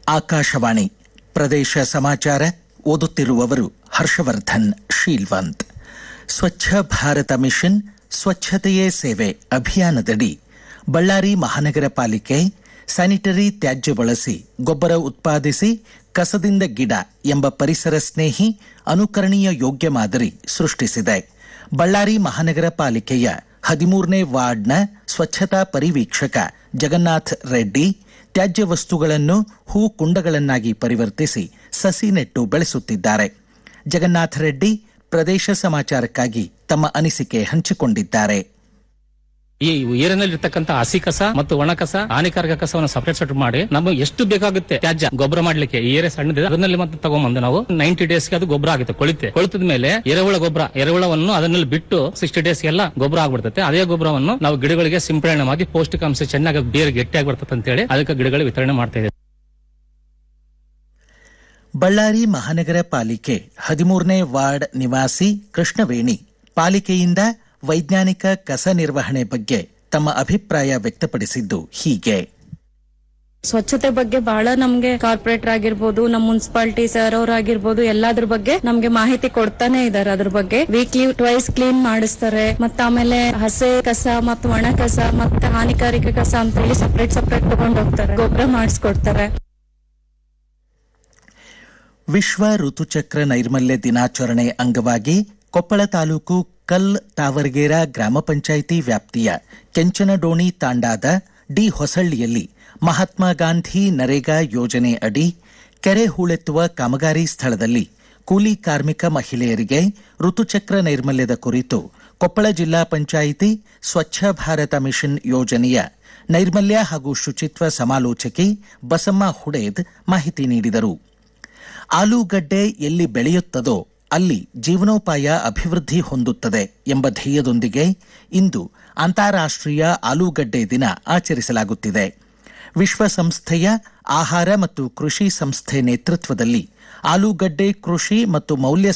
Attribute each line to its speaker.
Speaker 1: ಆಕಾಶವಾಣಿ ಪ್ರದೇಶ ಸಮಾಚಾರ ಓದುತ್ತಿರುವವರು ಹರ್ಷವರ್ಧನ್ ಶೀಲ್ವಂತ್ ಸ್ವಚ್ಛ ಭಾರತ ಮಿಷನ್ ಸ್ವಚ್ಛತೆಯೇ ಸೇವೆ ಅಭಿಯಾನದಡಿ ಬಳ್ಳಾರಿ ಮಹಾನಗರ ಪಾಲಿಕೆ ಸ್ಯಾನಿಟರಿ ತ್ಯಾಜ್ಯ ಬಳಸಿ ಗೊಬ್ಬರ ಉತ್ಪಾದಿಸಿ ಕಸದಿಂದ ಗಿಡ ಎಂಬ ಪರಿಸರ ಸ್ನೇಹಿ ಅನುಕರಣೀಯ ಯೋಗ್ಯ ಮಾದರಿ ಸೃಷ್ಟಿಸಿದೆ ಬಳ್ಳಾರಿ ಮಹಾನಗರ ಪಾಲಿಕೆಯ ಹದಿಮೂರನೇ ವಾರ್ಡ್ನ ಸ್ವಚ್ಛತಾ ಪರಿವೀಕ್ಷಕ ಜಗನ್ನಾಥ್ ರೆಡ್ಡಿ ತ್ಯಾಜ್ಯ ವಸ್ತುಗಳನ್ನು ಹೂ ಕುಂಡಗಳನ್ನಾಗಿ ಪರಿವರ್ತಿಸಿ ಸಸಿ ನೆಟ್ಟು ಬೆಳೆಸುತ್ತಿದ್ದಾರೆ ಜಗನ್ನಾಥ ರೆಡ್ಡಿ ಪ್ರದೇಶ ಸಮಾಚಾರಕ್ಕಾಗಿ ತಮ್ಮ ಅನಿಸಿಕೆ ಹಂಚಿಕೊಂಡಿದ್ದಾರೆ
Speaker 2: ಈ ಏರಿನಲ್ಲಿ ಇರ್ತಕ್ಕಂಥ ಹಸಿ ಕಸ ಮತ್ತು ಒಣ ಕಸ ಹಾನಿಕಾರಕ ಕಸವನ್ನು ಸಪರೇಟ್ ಸೆಟ್ ಮಾಡಿ ನಮಗೆ ಎಷ್ಟು ಬೇಕಾಗುತ್ತೆ ತ್ಯಾಜ್ಯ ಗೊಬ್ಬರ ಮಾಡ್ಲಿಕ್ಕೆ ಈ ಏರಿಯಾ ಸಣ್ಣದಿದೆ ಅದನ್ನಲ್ಲಿ ಮತ್ತೆ ತಗೊಂಬಂದು ನಾವು ನೈಂಟಿ ಡೇಸ್ ಅದು ಗೊಬ್ಬರ ಆಗುತ್ತೆ ಕೊಳಿತೆ ಕೊಳಿತದ ಮೇಲೆ ಎರೆಹುಳ ಗೊಬ್ಬರ ಎರೆಹುಳವನ್ನು ಅದನ್ನಲ್ಲಿ ಬಿಟ್ಟು ಸಿಕ್ಸ್ಟಿ ಡೇಸ್ ಎಲ್ಲ ಗೊಬ್ಬರ ಆಗ್ಬಿಡ್ತದೆ ಅದೇ ಗೊಬ್ಬರವನ್ನು ನಾವು ಗಿಡಗಳಿಗೆ ಸಿಂಪಡಣೆ ಮಾಡಿ ಪೌಷ್ಟಿಕಾಂಶ ಚೆನ್ನಾಗಿ ಬೇರೆ ಗಟ್ಟಿಯಾಗಿ ಬರ್ತದೆ ಅಂತ ಹೇಳಿ ಅದಕ್ಕೆ ಗಿಡಗಳಿಗೆ ವಿತರಣೆ ಮಾಡ್ತಾ ಇದ್ದೇವೆ
Speaker 1: ಬಳ್ಳಾರಿ ಮಹಾನಗರ ಪಾಲಿಕೆ ಹದಿಮೂರನೇ ವಾರ್ಡ್ ನಿವಾಸಿ ಕೃಷ್ಣವೇಣಿ ಪಾಲಿಕೆಯಿಂದ ವೈಜ್ಞಾನಿಕ ಕಸ ನಿರ್ವಹಣೆ ಬಗ್ಗೆ ತಮ್ಮ ಅಭಿಪ್ರಾಯ ವ್ಯಕ್ತಪಡಿಸಿದ್ದು ಹೀಗೆ
Speaker 3: ಸ್ವಚ್ಛತೆ ಬಗ್ಗೆ ಬಹಳ ನಮ್ಗೆ ಕಾರ್ಪೊರೇಟರ್ ಆಗಿರ್ಬೋದು ನಮ್ಮ ಮುನ್ಸಿಪಾಲಿಟಿ ಸರ್ ಆಗಿರ್ಬೋದು ಎಲ್ಲಾದ್ರ ಬಗ್ಗೆ ನಮ್ಗೆ ಮಾಹಿತಿ ಕೊಡ್ತಾನೆ ಇದಾರೆ ಅದ್ರ ಬಗ್ಗೆ ವೀಕ್ಲಿ ಟ್ವೈಸ್ ಕ್ಲೀನ್ ಮಾಡಿಸ್ತಾರೆ ಮತ್ತೆ ಆಮೇಲೆ ಹಸೆ ಕಸ ಮತ್ತು ಒಣ ಕಸ ಮತ್ತೆ ಹಾನಿಕಾರಕ ಕಸ ಅಂತ ಹೇಳಿ ಸಪ್ರೇಟ್ ಸಪ್ರೇಟ್ ತಗೊಂಡ್ ಹೋಗ್ತಾರೆ ಗೊಬ್ಬರ ಮಾಡಿಸ್ಕೊಡ್ತಾರೆ
Speaker 1: ವಿಶ್ವ ಋತುಚಕ್ರ ನೈರ್ಮಲ್ಯ ದಿನಾಚರಣೆ ಅಂಗವಾಗಿ ಕೊಪ್ಪಳ ತಾಲೂಕು ಕಲ್ ತಾವರ್ಗೇರ ಗ್ರಾಮ ಪಂಚಾಯಿತಿ ವ್ಯಾಪ್ತಿಯ ಕೆಂಚನಡೋಣಿ ತಾಂಡಾದ ಡಿ ಹೊಸಳ್ಳಿಯಲ್ಲಿ ಮಹಾತ್ಮ ಗಾಂಧಿ ನರೇಗಾ ಯೋಜನೆ ಅಡಿ ಕೆರೆ ಹೂಳೆತ್ತುವ ಕಾಮಗಾರಿ ಸ್ಥಳದಲ್ಲಿ ಕೂಲಿ ಕಾರ್ಮಿಕ ಮಹಿಳೆಯರಿಗೆ ಋತುಚಕ್ರ ನೈರ್ಮಲ್ಯದ ಕುರಿತು ಕೊಪ್ಪಳ ಜಿಲ್ಲಾ ಪಂಚಾಯಿತಿ ಸ್ವಚ್ಛ ಭಾರತ ಮಿಷನ್ ಯೋಜನೆಯ ನೈರ್ಮಲ್ಯ ಹಾಗೂ ಶುಚಿತ್ವ ಸಮಾಲೋಚಕಿ ಬಸಮ್ಮ ಹುಡೇದ್ ಮಾಹಿತಿ ನೀಡಿದರು ಆಲೂಗಡ್ಡೆ ಎಲ್ಲಿ ಬೆಳೆಯುತ್ತದೋ ಅಲ್ಲಿ ಜೀವನೋಪಾಯ ಅಭಿವೃದ್ಧಿ ಹೊಂದುತ್ತದೆ ಎಂಬ ಧ್ಯೇಯದೊಂದಿಗೆ ಇಂದು ಅಂತಾರಾಷ್ಟ್ರೀಯ ಆಲೂಗಡ್ಡೆ ದಿನ ಆಚರಿಸಲಾಗುತ್ತಿದೆ ವಿಶ್ವಸಂಸ್ಥೆಯ ಆಹಾರ ಮತ್ತು ಕೃಷಿ ಸಂಸ್ಥೆ ನೇತೃತ್ವದಲ್ಲಿ ಆಲೂಗಡ್ಡೆ ಕೃಷಿ ಮತ್ತು ಮೌಲ್ಯ